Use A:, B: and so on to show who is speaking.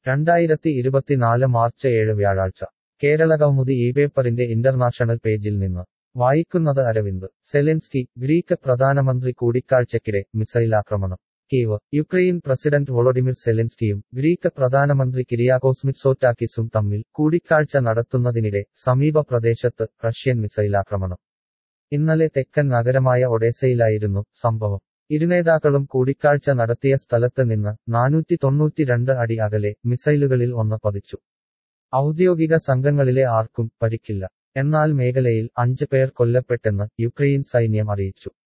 A: രണ്ടായിരത്തി ഇരുപത്തിനാല് മാർച്ച് ഏഴ് വ്യാഴാഴ്ച കേരള കൗമുദി ഈ പേപ്പറിന്റെ ഇന്റർനാഷണൽ പേജിൽ നിന്ന് വായിക്കുന്നത് അരവിന്ദ് സെലൻസ്കി ഗ്രീക്ക് പ്രധാനമന്ത്രി കൂടിക്കാഴ്ചയ്ക്കിടെ മിസൈലാക്രമണം കീവ് യുക്രൈൻ പ്രസിഡന്റ് വൊളോഡിമിർ സെലൻസ്കിയും ഗ്രീക്ക് പ്രധാനമന്ത്രി കിരിയാക്കോസ് മിറ്റ്സോറ്റാക്കിസും തമ്മിൽ കൂടിക്കാഴ്ച നടത്തുന്നതിനിടെ സമീപ പ്രദേശത്ത് റഷ്യൻ മിസൈലാക്രമണം ഇന്നലെ തെക്കൻ നഗരമായ ഒഡേസയിലായിരുന്നു സംഭവം ഇരുനേതാക്കളും കൂടിക്കാഴ്ച നടത്തിയ സ്ഥലത്ത് നിന്ന് നാനൂറ്റി തൊണ്ണൂറ്റിരണ്ട് അടി അകലെ മിസൈലുകളിൽ ഒന്ന് പതിച്ചു ഔദ്യോഗിക സംഘങ്ങളിലെ ആർക്കും പരിക്കില്ല എന്നാൽ മേഖലയിൽ അഞ്ച് പേർ കൊല്ലപ്പെട്ടെന്ന് യുക്രൈൻ സൈന്യം അറിയിച്ചു